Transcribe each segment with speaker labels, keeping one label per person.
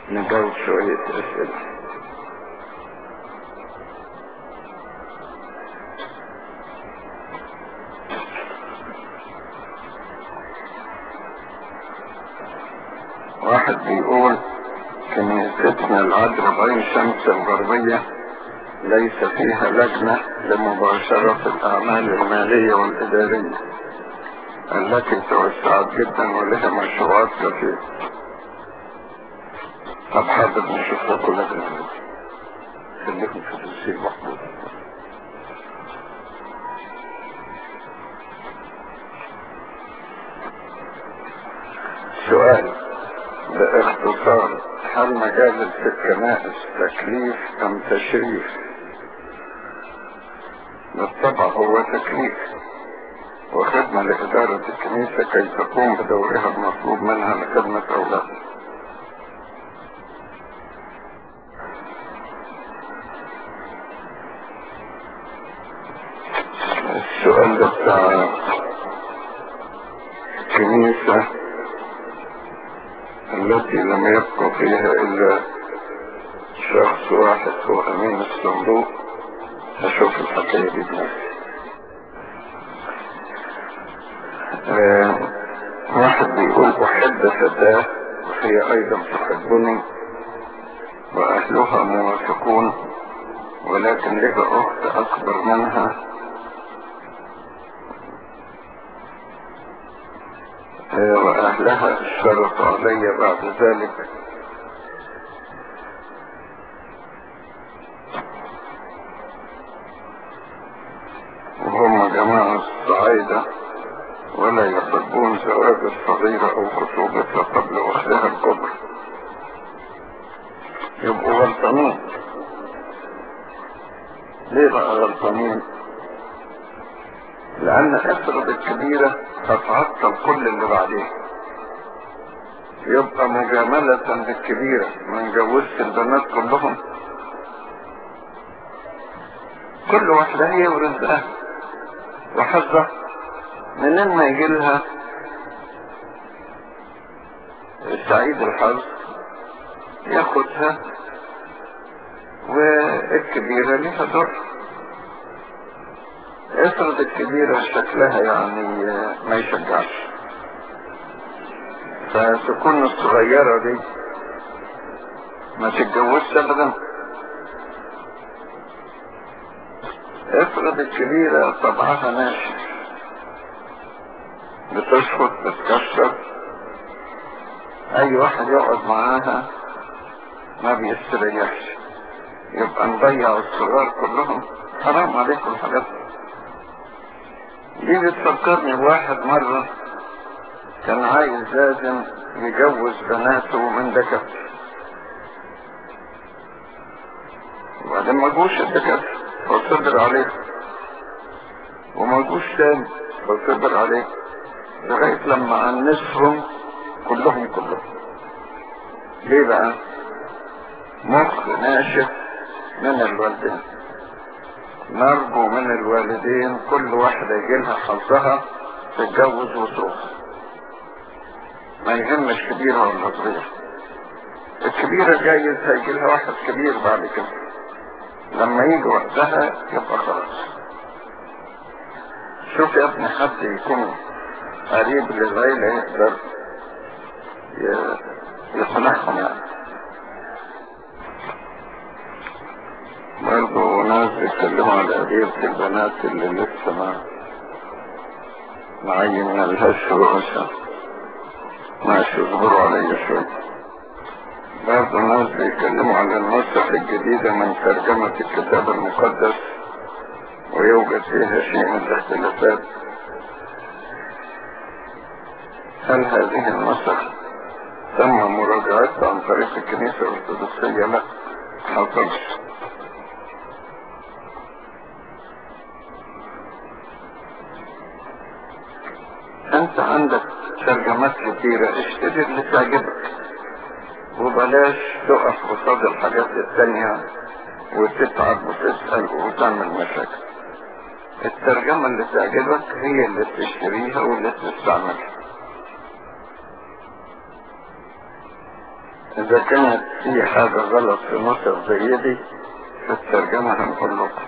Speaker 1: نجاوب شوية أسئلة واحد بيقول كنيستنا العذراء بعين شمس الغربية ليس فيها لجنة لمباشرة الأعمال المالية والإدارية التي توسعت جدا ولها مشروعات كثيرة طب حابب نشوف لكم لجنة خليكم في تفسير محمود سؤال باختصار هل مجال في الكنائس تكليف ام تشريف بالطبع هو تكليف وخدمة لإدارة الكنيسة كي تقوم بدورها المطلوب منها لخدمة أولادها السؤال ده بتاع الكنيسة التي لم يبقى فيها إلا شخص واحد هو أمين الصندوق أشوف الحكاية دي بنفسي آه واحد بيقول أحب فتاة وهي أيضا تحبني وأهلها موافقون ولكن لها أخت أكبر منها آه وأهلها اشترطوا علي بعد ذلك وهم جماعة الصعايدة ولا يحبون زواج الصغيرة أو خطوبتها قبل وحدها الكبر يبقوا غلطانين ليه بقى غلطانين؟ لأن افرض الكبيرة هتعطل كل اللي بعدين يبقى مجاملة للكبيرة ما نجوزش البنات كلهم كل واحدة هي ورزقها وحظها منين ما يجي لها سعيد الحظ ياخدها والكبيرة لها دور افرض الكبيرة شكلها يعني ما يشجعش فتكون الصغيرة دي ما تتجوزش ابدا افرض الكبيرة طبعها ناشف بتشفط بتكسر اي واحد يقعد معاها ما بيستريحش يبقى نضيع الصغار كلهم حرام عليكم الحاجات دي بتفكرني بواحد مرة كان عايز لازم يجوز بناته من دكاترة وبعدين ما جوش الدكاترة فصبر عليه وما جوش تاني فصبر عليه لغاية لما عنسهم كلهم كلهم ليه بقى مخ ناشف من الوالدين نرجو من الوالدين كل واحدة يجيلها حظها تتجوز وتروح ما يهمش كبيرة ولا صغيرة الكبيرة جايز هيجيلها واحد كبير بعد كده لما يجي وقتها يبقى خلاص شوف يا ابني حد يكون قريب للعيلة يقدر يقنعهم يعني برضه ناس بيتكلموا على قضية البنات اللي لسه ما معين ملهاش رؤوسها ماشي اصبروا عليا شوية برضه ناس بيتكلموا على النسخ الجديدة من ترجمة الكتاب المقدس ويوجد فيها شيء من الاختلافات هل هذه النسخ تم مراجعتها عن طريق الكنيسة الأرثوذكسية؟ لا حصلش انت عندك ترجمات كتيرة اشتري اللي تعجبك وبلاش تقف قصاد الحاجات التانية وتتعب وتسأل وتعمل مشاكل الترجمة اللي تعجبك هي اللي تشتريها واللي تستعملها إذا كانت في حاجة غلط في نصر زي دي في الترجمة هنقول لكم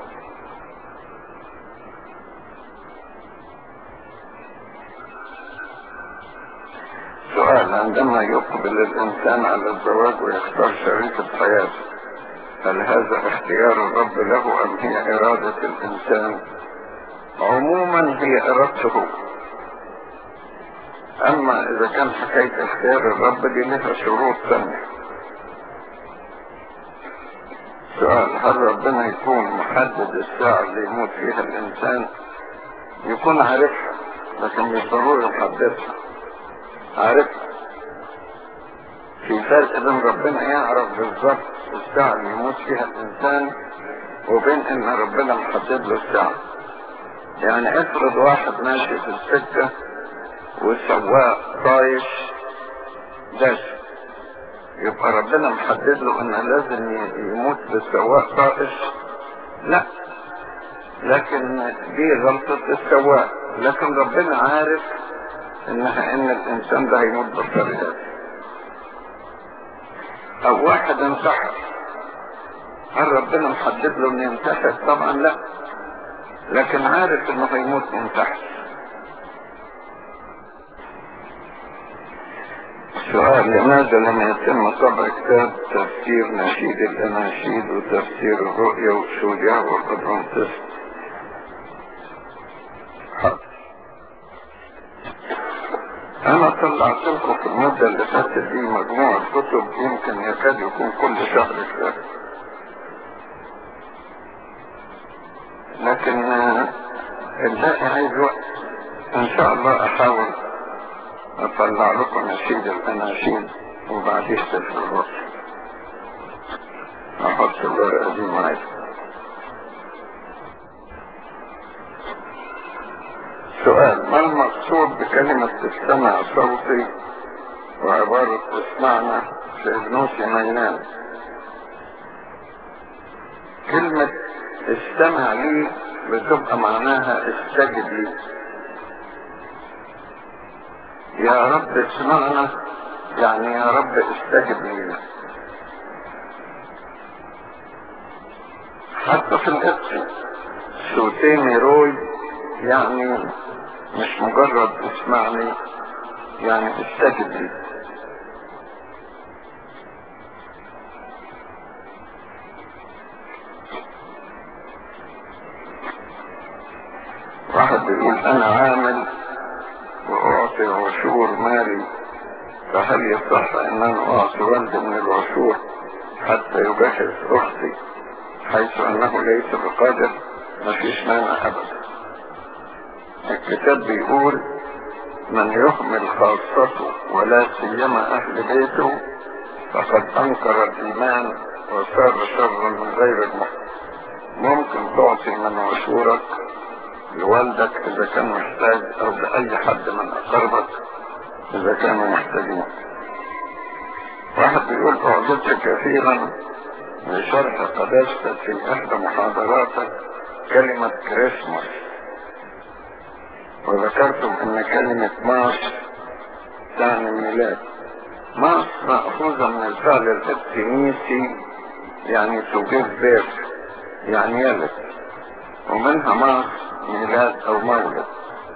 Speaker 1: سؤال عندما يقبل الإنسان على الزواج ويختار شريكة حياته هل هذا اختيار الرب له أم هي إرادة الإنسان عموما هي إرادته أما إذا كان حكاية اختيار الرب دي لها شروط ثانية سؤال هل ربنا يكون محدد الساعة اللي يموت فيها الإنسان يكون عارفها لكن مش ضروري يحددها عارفها في فرق بين ربنا يعرف بالظبط الساعة اللي يموت فيها الإنسان وبين إن ربنا محدد له الساعة يعني افرض واحد ماشي في السكة والسواق طايش داش يبقى ربنا محدد له إن لازم يموت بالسواق طائش لا لكن دي غلطة السواق لكن ربنا عارف انها ان الانسان ده هيموت بالطريقة دي او واحد انتحر هل ربنا محدد له انه ينتحر طبعا لا لكن عارف انه هيموت ينتحر سؤال لماذا لم يتم طبع كتاب تفسير نشيد الاناشيد وتفسير الرؤيا والشجاع والقدرانتس انا طلعت لكم في المدة اللي فاتت دي مجموعة كتب يمكن يكاد يكون كل شهر كتاب لكن الباقي عايز وقت ان شاء الله احاول اطلع لكم نشيد الاناشيد وبعدين سفر الوصف احط الورقة دي معايا سؤال ما المقصود بكلمة استمع صوتي وعبارة اسمعنا في ابنوسي ما ينام كلمة استمع لي بتبقى معناها استجب لي يا رب اسمعنا يعني يا رب استجب لينا حتى في القدس صوتين روي يعني مش مجرد اسمعني يعني استجب لي واحد بيقول انا عامل واعطي عشور مالي فهل يصح ان انا اعطي والدي من العشور حتى يجهز اختي حيث انه ليس بقادر مفيش مانع ابدا الكتاب بيقول من يهمل خاصته ولا سيما اهل بيته فقد انكر الايمان وصار شرا من غير المحسن ممكن تعطي من عشورك لوالدك اذا كان محتاج او لاي حد من اقربك اذا كانوا محتاجين واحد بيقول اعجبت كثيرا بشرح قداستك في احدى محاضراتك كلمة كريسماس وذكرتم ان كلمة ماس تعني ميلاد ماس مأخوذة من الفعل الابتنيسي يعني to give birth يعني يلد ومنها ماس ميلاد او مولد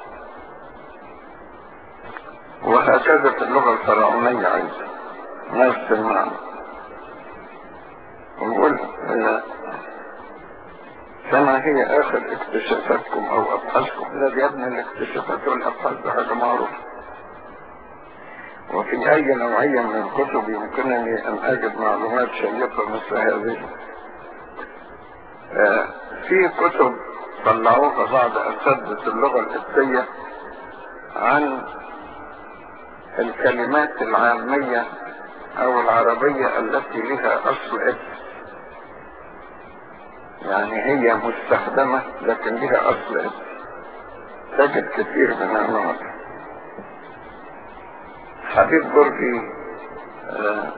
Speaker 1: وهكذا في اللغة الفرعونية ايضا نفس المعنى ونقول فما هي اخر اكتشافاتكم او ابحاثكم لا يا ابني الاكتشافات والابحاث ده حاجه معروفه وفي اي نوعيه من الكتب يمكنني ان اجد معلومات شيقه مثل هذه آه في كتب طلعوها بعض اساتذه اللغه القبطيه عن الكلمات العاميه او العربيه التي لها اصل اسم يعني هي مستخدمة لكن لها أصل اسم تجد كثير من النوع حبيب برجي آه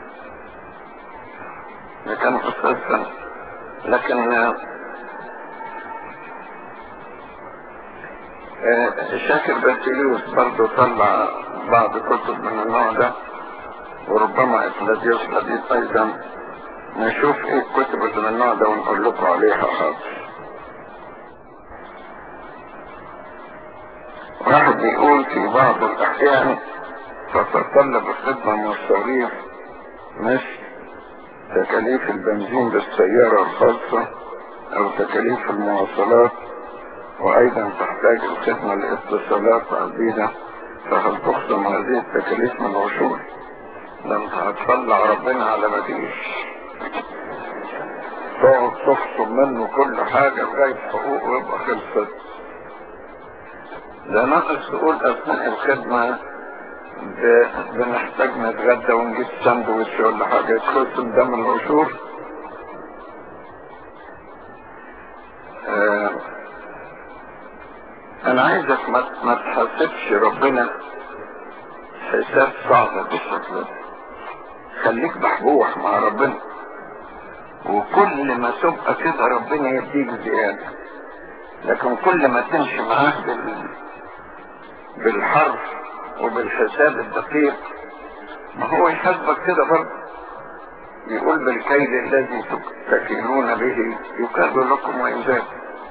Speaker 1: كان أساسا لكن آه آه شاكر باتيليوس برضه طلع بعض كتب من النوع ده وربما إفلاديوس حديث أيضا نشوف إيه الكتب اللي من النوع ده ونقول لكم عليها حاضر واحد بيقول في بعض الأحيان تتطلب الخدمة المصاريف مثل تكاليف البنزين بالسيارة الخاصة أو تكاليف المواصلات وأيضا تحتاج الخدمة لاتصالات عديدة فهل تخصم هذه التكاليف من العشور؟ ده انت هتطلع ربنا على ما فيش تقعد تخصم منه كل حاجة لغاية حقوقه ويبقى خلصت ده ناقص تقول أثناء الخدمة ب- بنحتاج نتغدى ونجيب ساندوتش ولا حاجة يتخصم ده من العشور آه أنا عايزك ما ما تحاسبش ربنا حساب صعب بالشكل ده خليك بحبوح مع ربنا وكل ما تبقى كده ربنا يديك زيادة لكن كل ما تمشي معاه بال... بالحرف وبالحساب الدقيق ما هو يحاسبك كده برضه يقول بالكيل الذي تكيلون به يكاد لكم ويزاد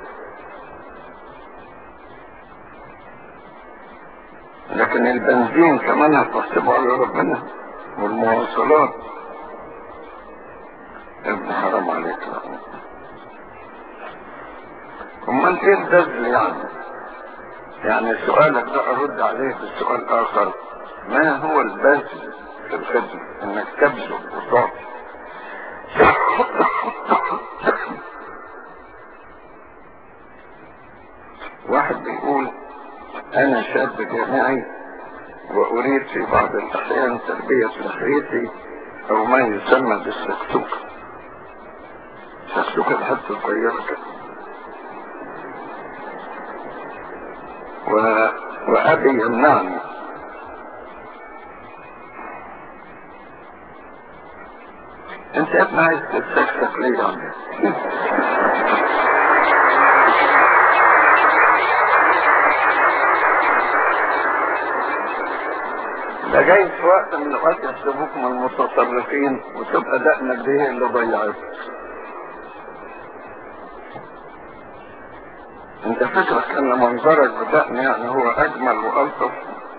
Speaker 1: لكن البنزين كمان هتحسبه على ربنا والمواصلات ابن حرام عليك امال ايه البذل يعني يعني سؤالك ده ارد عليه بسؤال اخر ما هو البذل في الخدمة انك تبذل وتعطي واحد بيقول انا شاب جامعي واريد في بعض الاحيان تربية لحيتي او ما يسمى بالسكسوكة سكسوكة الحتة صغيرة كده و... وابي يمنعني انت يا ابني عايز تتسكسك ليه يعني ده جاي في وقت من الاوقات يحسبوك من المتصرفين وتبقى دقنك دي هي اللي ضيعتك انت فكرك ان منظرك بدقن يعني هو اجمل والطف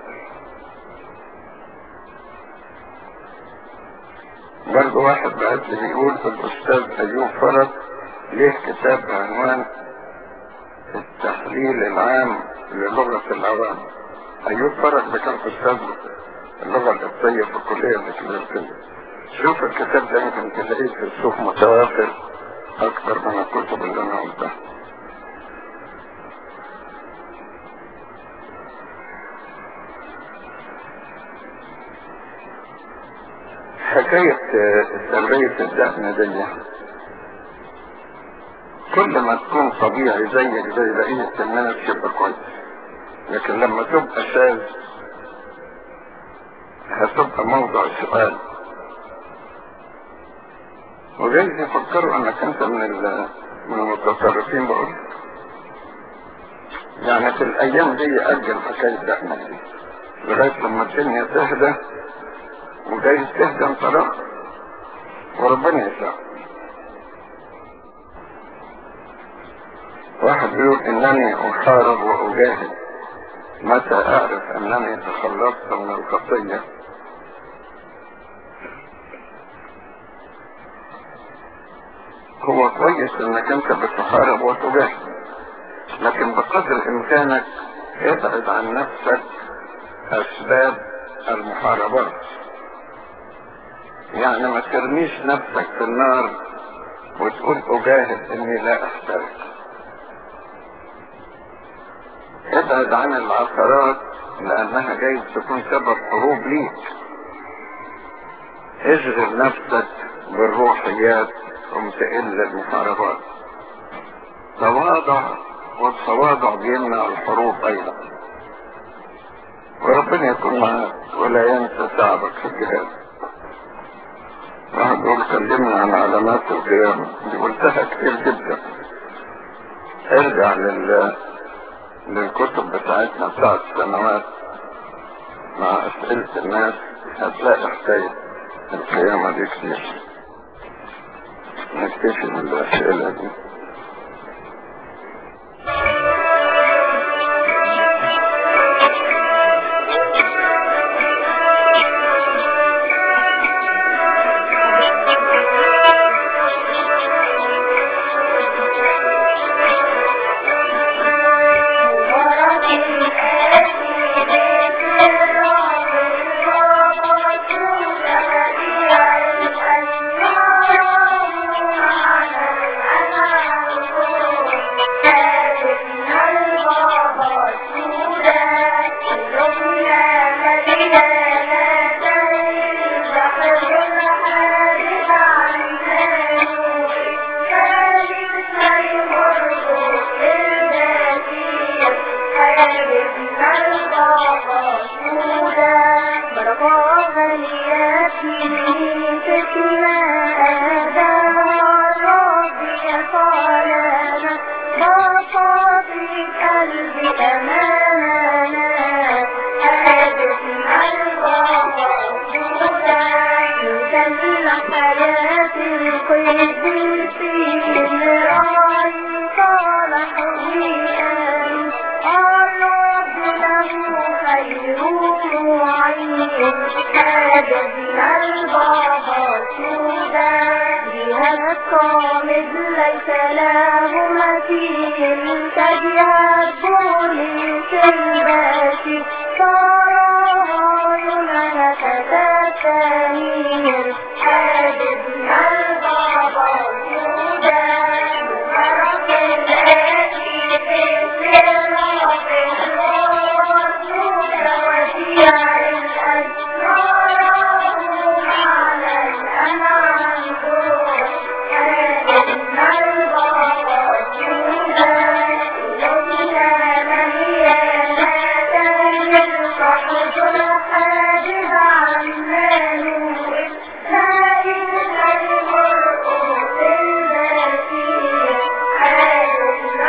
Speaker 1: برضه واحد بعت لي بيقول الاستاذ ايوب فرج ليه كتاب بعنوان التحليل العام للغة العوام ايوب فرج ده كان استاذ اللغة القبطية في الكلية الإسلامية شوف الكتاب ده يمكن تلاقيه في السوق متوافر أكثر من الكتب اللي أنا قلتها حكاية تربية الدقن دي كل ما تكون طبيعي زيك زي بقية الناس يبقى كويس لكن لما تبقى شاذ هتبقى موضع سؤال وجايز يفكروا انك انت من ال- من المتصرفين بقول يعني في الايام دي اجل حكاية دقنك دي لغاية لما الدنيا تهدى وجايز تهدى انطلاق وربنا يساعد واحد بيقول انني احارب واجاهد متى اعرف انني تخلصت من الخطية هو كويس انك انت بتحارب وتجاهد لكن بقدر امكانك ابعد عن نفسك اسباب المحاربات يعني ما ترميش نفسك في النار وتقول اجاهد اني لا احترق ابعد عن العثرات لانها جايز تكون سبب حروب ليك اشغل نفسك بالروحيات ومتقل المحاربات تواضع والتواضع بيمنع الحروب ايضا وربنا يكون معاك ولا ينسى تعبك في الجهاد واحد يقول كلمنا عن علامات القيامة دي قلتها كتير جدا ارجع لل للكتب بتاعتنا بتاعت السنوات مع اسئلة الناس هتلاقي حكاية القيامة دي كتير نكتفي من الأسئلة دي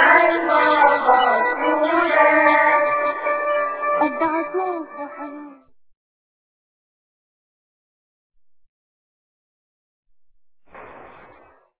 Speaker 2: الضعف حنان